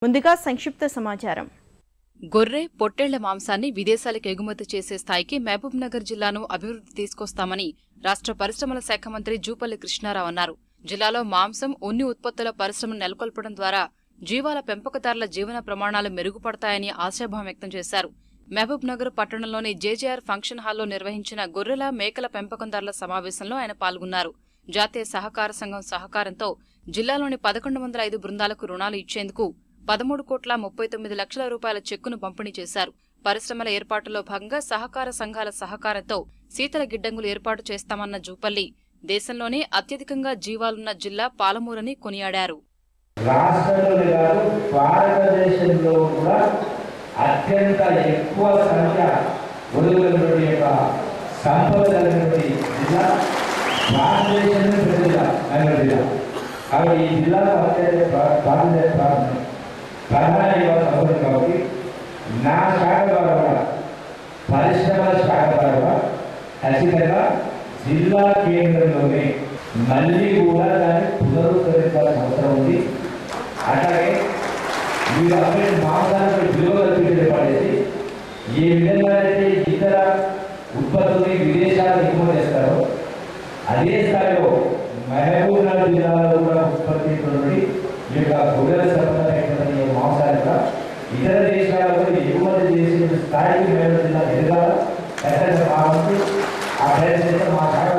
ముందుగా సంక్షిప్త సమాచారం గొర్రె పొట్టేళ్ల మాంసాన్ని విదేశాలకు ఎగుమతి చేసే స్థాయికి మహబూబ్ నగర్ జిల్లాను అభివృద్ధి తీసుకొస్తామని రాష్ట్ర పరిశ్రమల శాఖ మంత్రి జూపల్లి కృష్ణారావు అన్నారు జిల్లాలో మాంసం ఉన్ని ఉత్పత్తుల పరిశ్రమను నెలకొల్పడం ద్వారా జీవాల పెంపకదారుల జీవన ప్రమాణాలు మెరుగుపడతాయని ఆశాభావం వ్యక్తం చేశారు మహబూబ్ నగర్ పట్టణంలోని జేజేఆర్ ఫంక్షన్ హాల్లో నిర్వహించిన గొర్రెల మేకల పెంపకందారుల సమావేశంలో ఆయన పాల్గొన్నారు జాతీయ సహకార సంఘం సహకారంతో జిల్లాలోని పదకొండు వందల ఐదు బృందాలకు రుణాలు ఇచ్చేందుకు పదమూడు కోట్ల ముప్పై తొమ్మిది లక్షల రూపాయల చెక్కును పంపిణీ చేశారు పరిశ్రమల ఏర్పాటులో భాగంగా సహకార సంఘాల సహకారంతో శీతల గిడ్డంగులు ఏర్పాటు చేస్తామన్న జూపల్లి దేశంలోనే అత్యధికంగా జీవాలున్న జిల్లా పాలమూరని కొనియాడారు రాష్ట్రంలోనే కాదు భారతదేశంలో కూడా అత్యంత ఎక్కువ సంఖ్య ఒడుగులటువంటి యొక్క సంపద కలిగినటువంటి జిల్లా భారతదేశంలో పెద్ద జిల్లా నగర జిల్లా కాబట్టి ఈ జిల్లాలో అత్యంత ప్రా- ప్రాధాన్యత ప్రాధాన్యం ప్రధాన యువత అవసరం కాబట్టి నా శాఖ ద్వారా కూడా పరిశ్రమల శాఖ ద్వారా కూడా ఖచ్చితంగా జిల్లా కేంద్రంలోనే మళ్ళీ కూడా దాన్ని పునరుద్ధరించాల్సిన అవసరం ఉంది అట్లాగే మీరు అక్కడ మాంసానికి విలువ కల్పించే పడేసి ఏ విధంగా అయితే ఇతర ఉత్పత్తుల్ని విదేశాలకు ఎగుమతి చేస్తారో అదే స్థాయిలో మహబూబ్ నగర్ జిల్లాలో కూడా ఉత్పత్తి అయినటువంటి ఈ యొక్క గొర్రెల సంబంధమైనటువంటి ఈ మాంసాన్ని కూడా ఇతర దేశాలకు ఎగుమతి చేసే స్థాయికి మహబూబ్ జిల్లా ఎదగాల ఖచ్చితంగా మా వంతు ఆ ప్రయత్నం చేస్తే మా శాఖ